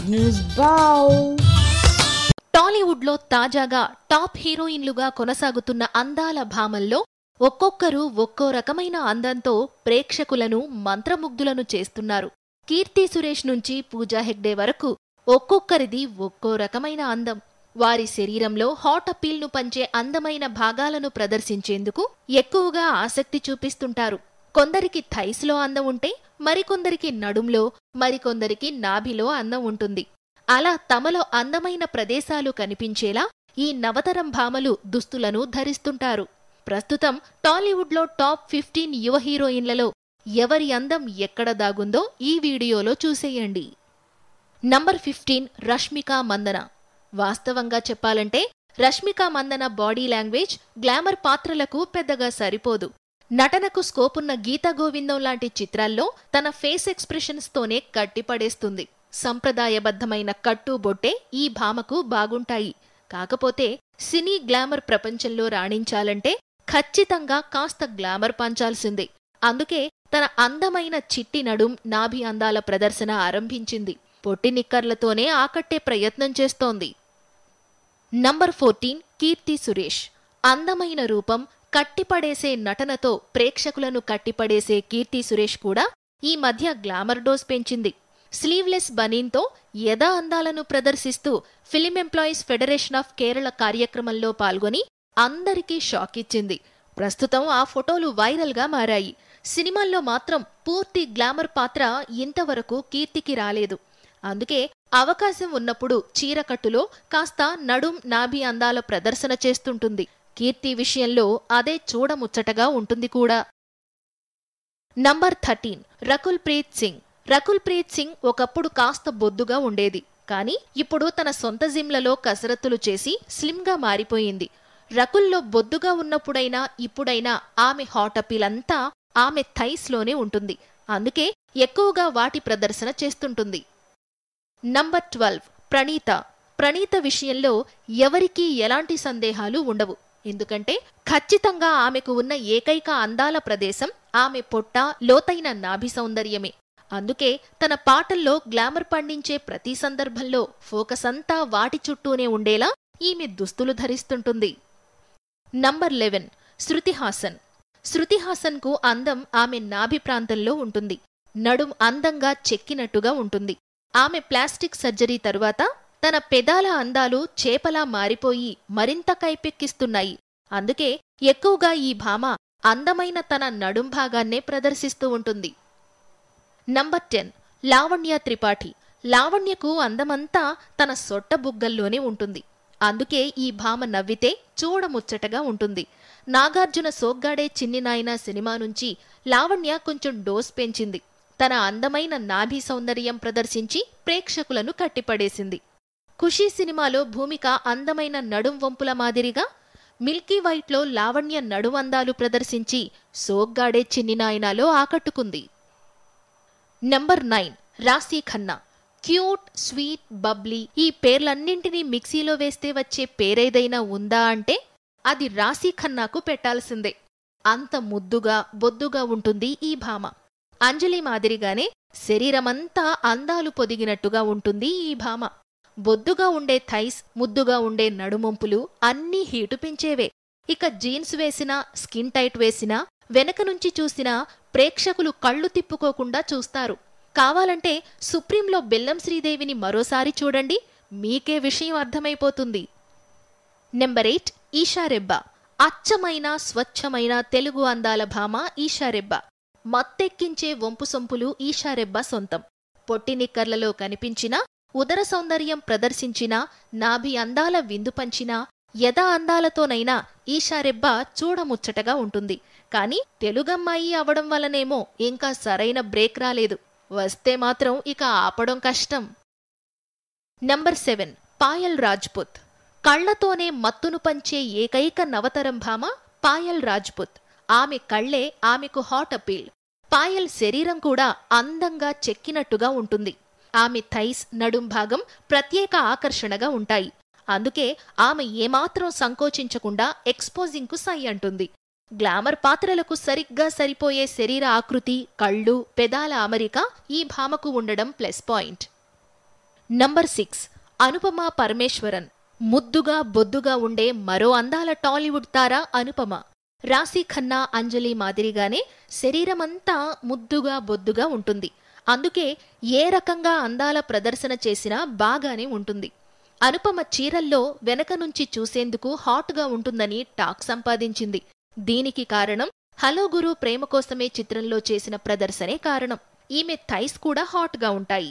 News Bow. టాలీవుడ్లో తాజాగా top హీరోయిన్లుగా కొనసాగుతున్న అందాల భామల్లో ఒక్కొక్కరు ఒక్కో రకమైన అందంతో ప్రేక్షకులను మంత్రముగ్ధులను చేస్తున్నారు కీర్తి సురేష్ నుంచి పూజా హెగ్డే వరకు ఒక్కొక్కరిది ఒక్కో రకమైన అందం వారి శరీరంలో హాట్ అప్పీల్ను పంచే అందమైన భాగాలను ప్రదర్శించేందుకు ఎక్కువగా ఆసక్తి చూపిస్తుంటారు కొందరికి థైస్లో అందం ఉంటే మరికొందరికి నడుంలో మరికొందరికి నాభిలో అందం ఉంటుంది అలా తమలో అందమైన ప్రదేశాలు కనిపించేలా ఈ నవతరం భామలు దుస్తులను ధరిస్తుంటారు ప్రస్తుతం టాలీవుడ్లో టాప్ ఫిఫ్టీన్ యువ హీరోయిన్లలో ఎవరి అందం ఎక్కడ దాగుందో ఈ వీడియోలో చూసేయండి నంబర్ ఫిఫ్టీన్ రష్మిక మందన వాస్తవంగా చెప్పాలంటే Rashmika Mandanna body language glamour పాత్రలకు పెద్దగా సరిపోదు నటనకు స్కోపున్న గీతా గోవిందం లాంటి చిత్రాల్లో తన ఫేస్ ఎక్స్ప్రెషన్స్ తోనే కట్టిపడేస్తుంది సంప్రదాయబద్ధమైన కట్టు బొట్టే ఈ భామకు బాగుంటాయి కాకపోతే సినీ గ్లామర్ ప్రపంచంలో రాణించాలంటే ఖచ్చితంగా కాస్త గ్లామర్ పంచాల్సిందే అందుకే తన అందమైన చిట్టి నడుం నాభి అందాల ప్రదర్శన ఆరంభించింది పొట్టి నిక్కర్లతోనే ఆకట్టే ప్రయత్నం చేస్తోంది నంబర్ ఫోర్టీన్ కీర్తి సురేష్ అందమైన రూపం కట్టిపడేసే నటనతో ప్రేక్షకులను కట్టిపడేసే కీర్తి సురేష్ కూడా ఈ మధ్య గ్లామర్ డోస్ పెంచింది స్లీవ్లెస్ బనీన్తో యథా అందాలను ప్రదర్శిస్తూ film employees federation of Kerala కార్యక్రమంలో పాల్గొని అందరికీ షాక్ ఇచ్చింది ప్రస్తుతం ఆ ఫోటోలు వైరల్గా మారాయి సినిమాల్లో మాత్రం పూర్తి గ్లామర్ పాత్ర ఇంతవరకు కీర్తికి రాలేదు అందుకే అవకాశం ఉన్నప్పుడు చీరకట్టులో కాస్త నడుం నాభి అందాల ప్రదర్శన చేస్తుంటుంది కీర్తి విషయంలో అదే చూడముచ్చటగా ఉంటుంది కూడా నంబర్ థర్టీన్ రకుల్ ప్రీత్ సింగ్ రకుల్ ప్రీత్ సింగ్ ఒకప్పుడు కాస్త బొద్దుగా ఉండేది కానీ ఇప్పుడు తన సొంత జిమ్లలో కసరత్తులు చేసి స్లిమ్గా మారిపోయింది రకుల్లో బొద్దుగా ఉన్నప్పుడైనా ఇప్పుడైనా ఆమె హాట్ అపీల్ అంతా ఆమె థైస్లోనే ఉంటుంది అందుకే ఎక్కువగా వాటి ప్రదర్శన చేస్తుంటుంది నంబర్ ట్వెల్వ్ ప్రణీత ప్రణీత విషయంలో ఎవరికీ ఎలాంటి సందేహాలు ఉండవు ఎందుకంటే ఖచ్చితంగా ఆమెకు ఉన్న ఏకైక అందాల ప్రదేశం ఆమె పొట్ట లోతైన నాభి సౌందర్యమే అందుకే తన పాటల్లో గ్లామర్ పండించే ప్రతి సందర్భంలో ఫోకస్ అంతా వాటి చుట్టూనే ఉండేలా ఈమె దుస్తులు ధరిస్తుంటుంది నంబర్ లెవెన్ శృతిహాసన్ శృతిహాసన్కు అందం ఆమె నాభి ప్రాంతంలో ఉంటుంది నడుం అందంగా చెక్కినట్టుగా ఉంటుంది ఆమె ప్లాస్టిక్ సర్జరీ తరువాత తన పెదాల అందాలు చేపలా మారిపోయి మరింత కైపెక్కిస్తున్నాయి అందుకే ఎక్కువగా ఈ భామ అందమైన తన నడుం భాగాన్నే ప్రదర్శిస్తూ ఉంటుంది నంబర్ టెన్ లావణ్య త్రిపాఠి లావణ్యకు అందమంతా తన సొట్ట బుగ్గల్లోనే ఉంటుంది అందుకే ఈ భామ నవ్వితే చూడముచ్చటగా ఉంటుంది నాగార్జున సోగ్గాడే చిన్ని నాయన సినిమా నుంచి లావణ్య కొంచెం డోస్ పెంచింది తన అందమైన నాభి సౌందర్యం ప్రదర్శించి ప్రేక్షకులను కట్టిపడేసింది ఖుషీ సినిమాలో భూమిక అందమైన నడుం వంపుల మాదిరిగా మిల్కీ వైట్లో లావణ్య నడుమందాలు ప్రదర్శించి సోగ్గాడే చిన్ని నాయనాలో ఆకట్టుకుంది number nine Raashi Khanna cute sweet bubbly ఈ పేర్లన్నింటినీ మిక్సీలో వేస్తే వచ్చే పేరేదైనా ఉందా అంటే అది రాశీ ఖన్నాకు పెట్టాల్సిందే అంత ముద్దుగా బొద్దుగా ఉంటుంది ఈ భామ అంజలి మాదిరిగానే శరీరమంతా అందాలు పొదిగినట్టుగా ఉంటుంది ఈ భామ బొద్దుగా ఉండే థైస్ ముద్దుగా ఉండే నడుమొంపులు అన్నీ హీటు పెంచేవే ఇక జీన్స్ వేసినా స్కిన్ టైట్ వేసినా వెనక నుంచి చూసినా ప్రేక్షకులు కళ్ళు తిప్పుకోకుండా చూస్తారు కావాలంటే సుప్రీంలో బెల్లం శ్రీదేవిని మరోసారి చూడండి మీకే విషయం అర్థమైపోతుంది నెంబర్ ఎయిట్ ఈషారెబ్బా అచ్చమైన స్వచ్ఛమైన తెలుగు అందాల భామ ఈషారెబ్బా మత్తెక్కించే వంపు సొంపులు ఈషారెబ్బా సొంతం పొట్టి నిక్కర్లలో కనిపించినా ఉదర సౌందర్యం ప్రదర్శించినా నాభి అందాల విందు పంచినా యథా అందాలతోనైనా ఈషారెబ్బ చూడముచ్చటగా ఉంటుంది కాని తెలుగమ్మాయి అవడం వల్లనేమో ఇంకా సరైన బ్రేక్ రాలేదు వస్తే మాత్రం ఇక ఆపడం కష్టం నంబర్ సెవెన్ పాయల్ రాజ్పుత్ కళ్లతోనే మత్తును పంచే ఏకైక నవతరం భామ పాయల్ రాజ్పుత్ ఆమె కళ్లే ఆమెకు హాట్ అపీల్ పాయల్ శరీరం కూడా అందంగా చెక్కినట్టుగా ఉంటుంది ఆమె థైస్ నడుం భాగం ప్రత్యేక ఆకర్షణగా ఉంటాయి అందుకే ఆమె ఏమాత్రం సంకోచించకుండా ఎక్స్పోజింగ్కు సై అంటుంది గ్లామర్ పాత్రలకు సరిగ్గా సరిపోయే శరీర ఆకృతి కళ్ళు పెదాల అమరిక ఈ భామకు ఉండడం plus point number six Anupama Parameswaran ముద్దుగా బొద్దుగా ఉండే మరో అందాల టాలీవుడ్ తార అనుపమ రాశి ఖన్నా అంజలి మాదిరిగానే శరీరమంతా ముద్దుగా బొద్దుగా ఉంటుంది అందుకే ఏ రకంగా అందాల ప్రదర్శన చేసినా బాగానే ఉంటుంది అనుపమ చీరల్లో వెనక నుంచి చూసేందుకు హాట్గా ఉంటుందని టాక్ సంపాదించింది దీనికి కారణం హలో గురు ప్రేమ కోసమే చిత్రంలో చేసిన ప్రదర్శనే కారణం ఈమె థైస్ కూడా హాట్గా ఉంటాయి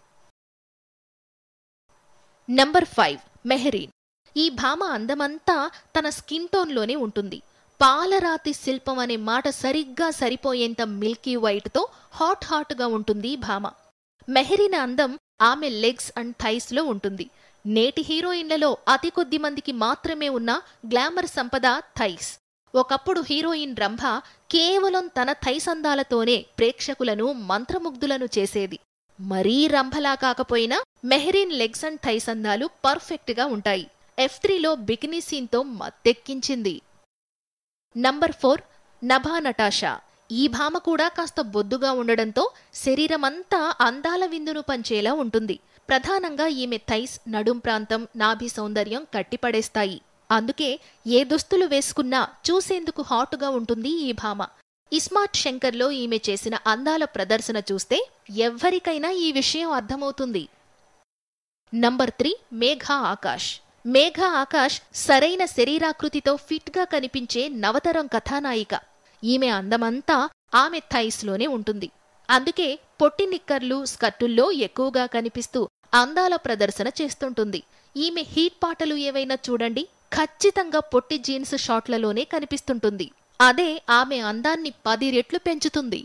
నంబర్ ఫైవ్ మెహరీన్ ఈ భామ అందమంతా తన స్కిన్ టోన్లోనే ఉంటుంది పాలరాతి శిల్పం అనే మాట సరిగ్గా సరిపోయేంత మిల్కీ వైట్తో హాట్ హాట్గా ఉంటుంది ఈ భామ మెహరీన్ అందం ఆమె లెగ్స్ అండ్ థైస్లో ఉంటుంది నేటి హీరోయిన్లలో అతి కొద్ది మందికి మాత్రమే ఉన్న గ్లామర్ సంపద థైస్ ఒకప్పుడు హీరోయిన్ రంభ కేవలం తన థైస్ అందాలతోనే ప్రేక్షకులను మంత్రముగ్ధులను చేసేది మరీ రంభలా కాకపోయినా మెహరీన్ లెగ్స్ అండ్ థైస్ అందాలు పర్ఫెక్ట్గా ఉంటాయి ఎఫ్ త్రీలో బికినీ సీన్తో మత్తెక్కించింది నంబర్ ఫోర్ నభా నటాషా ఈ భామ కూడా కాస్త బొద్దుగా ఉండడంతో శరీరమంతా అందాల విందును పంచేలా ఉంటుంది ప్రధానంగా ఈమె థైస్ నడుం ప్రాంతం నాభి సౌందర్యం కట్టిపడేస్తాయి అందుకే ఏ దుస్తులు వేసుకున్నా చూసేందుకు హాటుగా ఉంటుంది ఈ భామ ఇస్మార్ట్ శంకర్లో ఈమె చేసిన అందాల ప్రదర్శన చూస్తే ఎవ్వరికైనా ఈ విషయం అర్థమవుతుంది నంబర్ త్రీ మేఘా ఆకాష్ మేఘా ఆకాష్ సరైన శరీరాకృతితో ఫిట్గా కనిపించే నవతరం కథానాయిక ఈమె అందమంతా ఆమె థైస్లోనే ఉంటుంది అందుకే పొట్టి నిక్కర్లు స్కర్టుల్లో ఎక్కువగా కనిపిస్తూ అందాల ప్రదర్శన చేస్తుంటుంది ఈమె హీట్ పాటలు ఏవైనా చూడండి ఖచ్చితంగా పొట్టి జీన్స్ షాట్లలోనే కనిపిస్తుంటుంది అదే ఆమె అందాన్ని పది రెట్లు పెంచుతుంది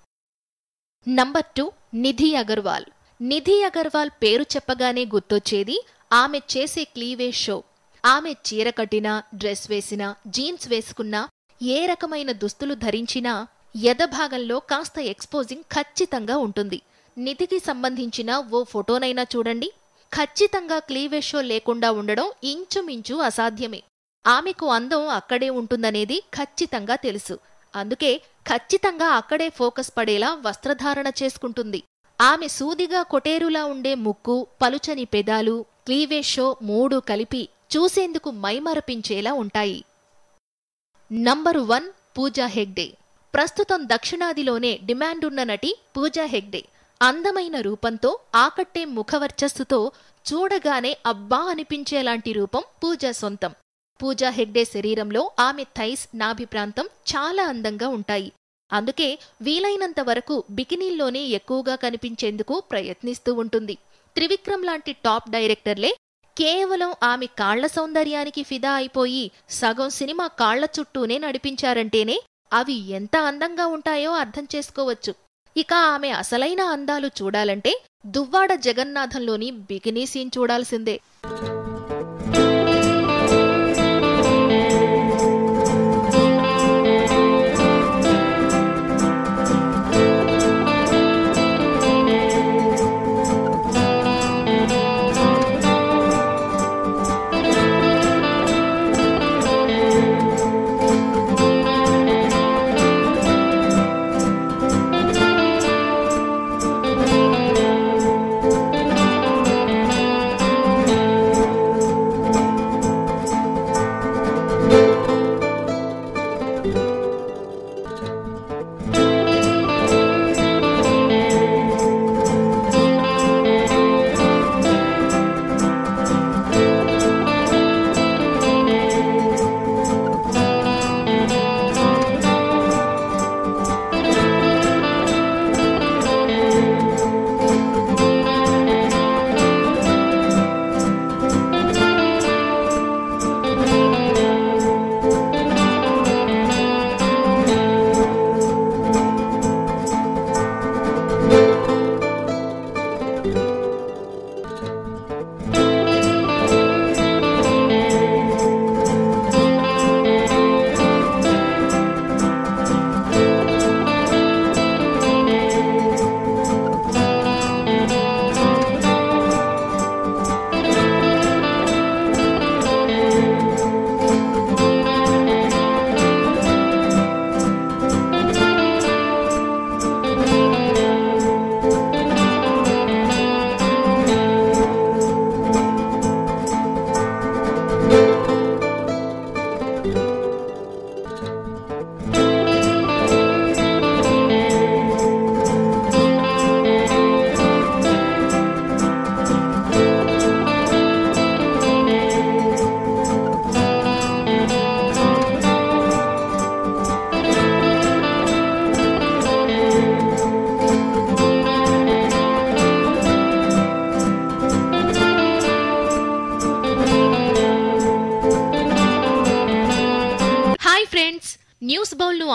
నంబర్ టూ నిధి అగర్వాల్ నిధి అగర్వాల్ పేరు చెప్పగానే గుర్తొచ్చేది ఆమె చేసే క్లీవేజ్ షో ఆమె చీర కట్టినా డ్రెస్ వేసినా జీన్స్ వేసుకున్నా ఏ రకమైన దుస్తులు ధరించినా ఎదభాగంలో కాస్త ఎక్స్పోజింగ్ ఖచ్చితంగా ఉంటుంది నిధికి సంబంధించిన ఓ ఫోటోనైనా చూడండి ఖచ్చితంగా క్లీవేజ్ షో లేకుండా ఉండడం ఇంచుమించు అసాధ్యమే ఆమెకు అందం అక్కడే ఉంటుందనేది ఖచ్చితంగా తెలుసు అందుకే ఖచ్చితంగా అక్కడే ఫోకస్ పడేలా వస్త్రధారణ చేసుకుంటుంది ఆమె సూదిగా కొటేరులా ఉండే ముక్కు పలుచని పెదాలు క్లీవేజ్ షో మూడు కలిపి చూసేందుకు మైమరపించేలా ఉంటాయి నంబరు వన్ పూజా హెగ్డే ప్రస్తుతం దక్షిణాదిలోనే డిమాండున్న నటి పూజా హెగ్డే అందమైన రూపంతో ఆకట్టే ముఖవర్చస్సుతో చూడగానే అబ్బా అనిపించేలాంటి రూపం పూజ సొంతం పూజా హెగ్డే శరీరంలో ఆమె థైస్ నాభి ప్రాంతం చాలా అందంగా ఉంటాయి అందుకే వీలైనంత వరకు బికినీల్లోనే ఎక్కువగా కనిపించేందుకు ప్రయత్నిస్తూ ఉంటుంది త్రివిక్రమ్ లాంటి టాప్ డైరెక్టర్లే కేవలం ఆమె కాళ్ల సౌందర్యానికి ఫిదా అయిపోయి సగం సినిమా కాళ్ల చుట్టూనే నడిపించారంటేనే అవి ఎంత అందంగా ఉంటాయో అర్థం చేసుకోవచ్చు ఇక ఆమె అసలైన అందాలు చూడాలంటే దువ్వాడ జగన్నాథంలోని బికినీ సీన్ చూడాల్సిందే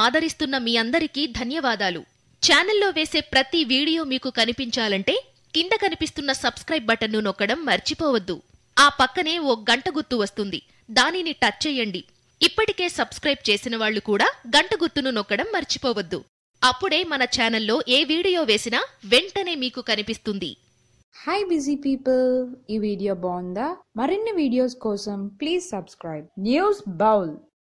ఆదరిస్తున్న మీ అందరికీ ధన్యవాదాలు ఛానల్లో వేసే ప్రతి వీడియో మీకు కనిపించాలంటే కింద కనిపిస్తున్న సబ్స్క్రైబ్ బటన్ను నొక్కడం మర్చిపోవద్దు ఆ పక్కనే ఓ గంట గుర్తు వస్తుంది దానిని టచ్ చేయండి ఇప్పటికే సబ్స్క్రైబ్ చేసిన వాళ్ళు కూడా గంట గుర్తును నొక్కడం మర్చిపోవద్దు అప్పుడే మన ఛానల్లో ఏ వీడియో వేసినా వెంటనే మీకు కనిపిస్తుంది హాయ్ బిజీ పీపుల్ ఈ వీడియో బాగుందా మరిన్ని వీడియోస్ కోసం ప్లీజ్ సబ్స్క్రైబ్ న్యూస్ బౌల్